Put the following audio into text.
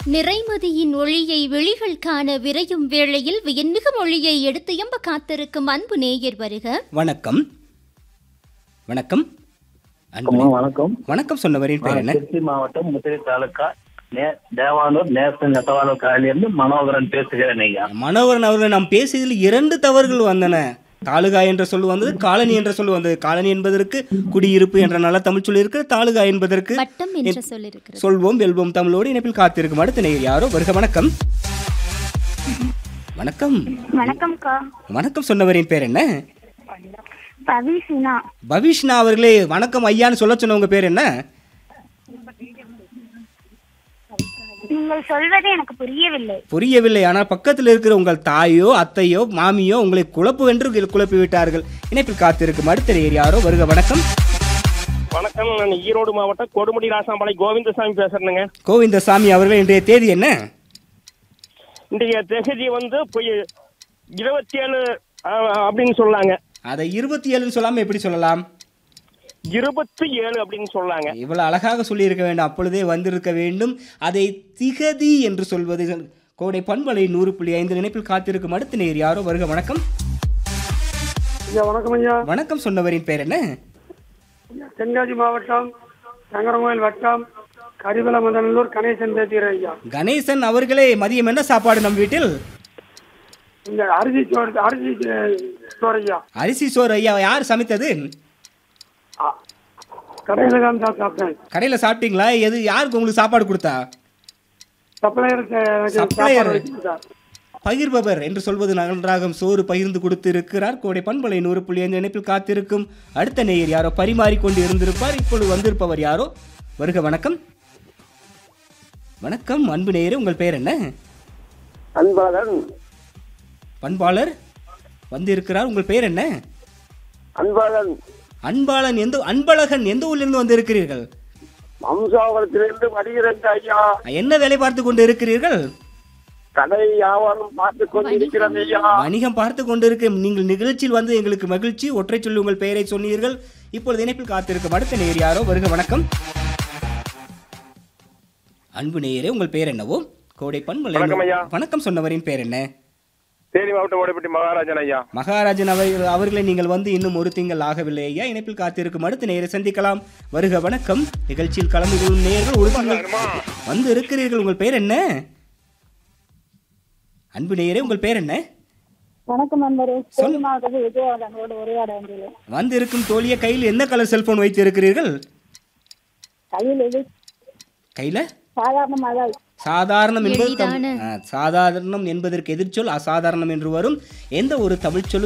நிறைமதியின் ஒளியை விழிகள் காண விரையும் வேளையில் வியன்மிகு மொழியை எடுத்து எம்ப காத்திருக்கும் அன்பு நேயர் வருக வணக்கம் வணக்கம் அன்பு அம்மா, வணக்கம் வணக்கம் சொன்னவரின் பேர் என்ன திருச்சி மாவட்டம் முத்திரை தாலுக்கா நே- தேவானூர் நேசன் நெசவாளர் காலையிலிருந்து மனோகரன் பேசுகிறேன் ஐயா மனோகரன் அவர்கள் நாம் பேசியதில் இரண்டு தவறுகள் வந்தன தாலுகா என்ற சொல் வந்தது காலனி என்ற சொல் வந்தது காலனி என்பதற்கு குடியிருப்பு என்ற நல்ல தமிழ் சொல் இருக்கு தாலுகா என்பதற்கு வட்டம் என்று சொல்லிருக்கிறது சொல்வோம் வெல்வோம் தமிழோடு இணைப்பில் காத்திருக்கும் அடுத்த நேயர் யாரோ வருக வணக்கம் வணக்கம் வணக்கம்க்கா வணக்கம் சொன்னவரின் பேர் என்ன பவிஷினா பவிஷ்ணா அவர்களே வணக்கம் ஐயான்னு சொல்ல சொன்ன உங்க பேர் என்ன நீங்கள் சொல்வது எனக்கு புரியவில்லை புரியவில்லை ஆனால் பக்கத்தில் இருக்கிற உங்கள் தாயோ அத்தையோ மாமியோ உங்களை குழப்புவென்று குழப்பி விட்டார்கள் இணைப்பில் காத்திருக்கும் அடுத்த நேயர் யாரோ வருக வணக்கம் வணக்கம் நான் ஈரோடு மாவட்டம் கொடுமுடி ராசாம்பாளை கோவிந்தசாமி பேசுறேனுங்க கோவிந்தசாமி அவர்கள் இன்றைய தேதி என்ன இன்றைய தேதி வந்து போய் இருபத்தி ஏழு அப்படின்னு சொல்லாங்க அதை இருபத்தி ஏழுன்னு சொல்லாம எப்படி சொல்லலாம் இருபத்தி ஏழு அப்படின்னு சொல்லாங்க இவ்வளவு அழகாக சொல்லியிருக்க வேண்டும் அப்பொழுதே வந்திருக்க வேண்டும் அதை திகதி என்று சொல்வது கோடை பண்பலை நூறு புள்ளி ஐந்து நினைப்பில் காத்திருக்கும் அடுத்த நேர் யாரோ வருக வணக்கம் ஐயா வணக்கம் ஐயா வணக்கம் சொன்னவரின் பேர் என்ன தென்காசி மாவட்டம் சங்கரங்கோயில் வட்டம் கரிவலமதனல்லூர் கணேசன் பேசுகிறேன் ஐயா கணேசன் அவர்களே மதியம் என்ன சாப்பாடு நம் வீட்டில் இந்த அரிசி சோறு அரிசி அஹ், சோறு ஐயா அரிசி சோறு ஐயா யார் சமைத்தது கடையில் தான் சார் சாப்பிட்டேன் கடையில் சாப்பிட்டீங்களா எது யாருக்கு உங்களுக்கு சாப்பாடு கொடுத்தா சப்ளையர் எனக்கு சப்ளையர். சாப்பாடு வைக்கணும் சார் பகிர்பவர் என்று சொல்வது நன்றாகும் சோறு பகிர்ந்து கொடுத்து இருக்கிறார் கோடை பண்பலை நூறு புள்ளி ஐந்து இணைப்பில் காத்திருக்கும் அடுத்த நேயர் யாரோ பரிமாறிக்கொண்டு இருந்திருப்பார் இப்பொழுது வந்திருப்பவர் யாரோ வருக வணக்கம் வணக்கம் அன்பு நேயரே உங்கள் பெயர் என்ன அன்பழகன் பண்பாளர் வந்திருக்கிறார் உங்கள் பெயர் என்ன அன்பழகன் அன்பாளன் எந்த அன்பழகன் எந்த ஊரிலிருந்து வந்திருக்கிறீர்கள் வம்சாவளத்திலிருந்து வருகிறேன் ஐயா என்ன வேலை பார்த்து கொண்டு இருக்கிறீர்கள் கடை வியாபாரம் பார்த்து கொண்டிருக்கிறேன் ஐயா வணிகம் பார்த்து கொண்டிருக்க நீங்கள் நிகழ்ச்சியில் வந்து எங்களுக்கு மகிழ்ச்சி ஒற்றை சொல்லி உங்கள் பெயரை சொன்னீர்கள் இப்பொழுது இணைப்பில் காத்திருக்கும் அடுத்த நேயர் யாரோ வருக வணக்கம் அன்பு நேயரே உங்கள் பெயர் என்னவோ கோடை பண்பலை வணக்கம் ஐயா. வணக்கம் சொன்னவரின் பெயர் என்ன தேனி மாவட்டம் ஓடைப்பட்டி மகாராஜன் ஐயா மகாராஜன் அவர்கள் அவர்களை நீங்கள் வந்து இன்னும் ஒரு திங்கள் ஆகவில்லை ஐயா இணைப்பில் காத்திருக்கும் அடுத்த நேயரை சந்திக்கலாம் வருக வணக்கம் நிகழ்ச்சியில் கலந்து கொள்ளும் நேயர்கள் ஒரு திங்கள் வந்து இருக்கிறீர்கள் உங்கள் பெயர் என்ன அன்பு நேயரே உங்கள் பெயர் என்ன வணக்கம் நண்பரே சொல். மாவட்டத்தில் விஜயவாடங்களோடு உரையாட வேண்டியது வந்து இருக்கும் தோழிய கையில் என்ன கலர் செல்போன் வைத்து இருக்கிறீர்கள் கையில் எது கையில சாதாரணமாக சாதாரணம் என்பது தம்- எளிதான. ஆ, சாதாரணம் என்பதற்கு எதிர்ச்சொல் அசாதாரணம் என்று வரும் எந்த ஒரு தமிழ் சொல்லும்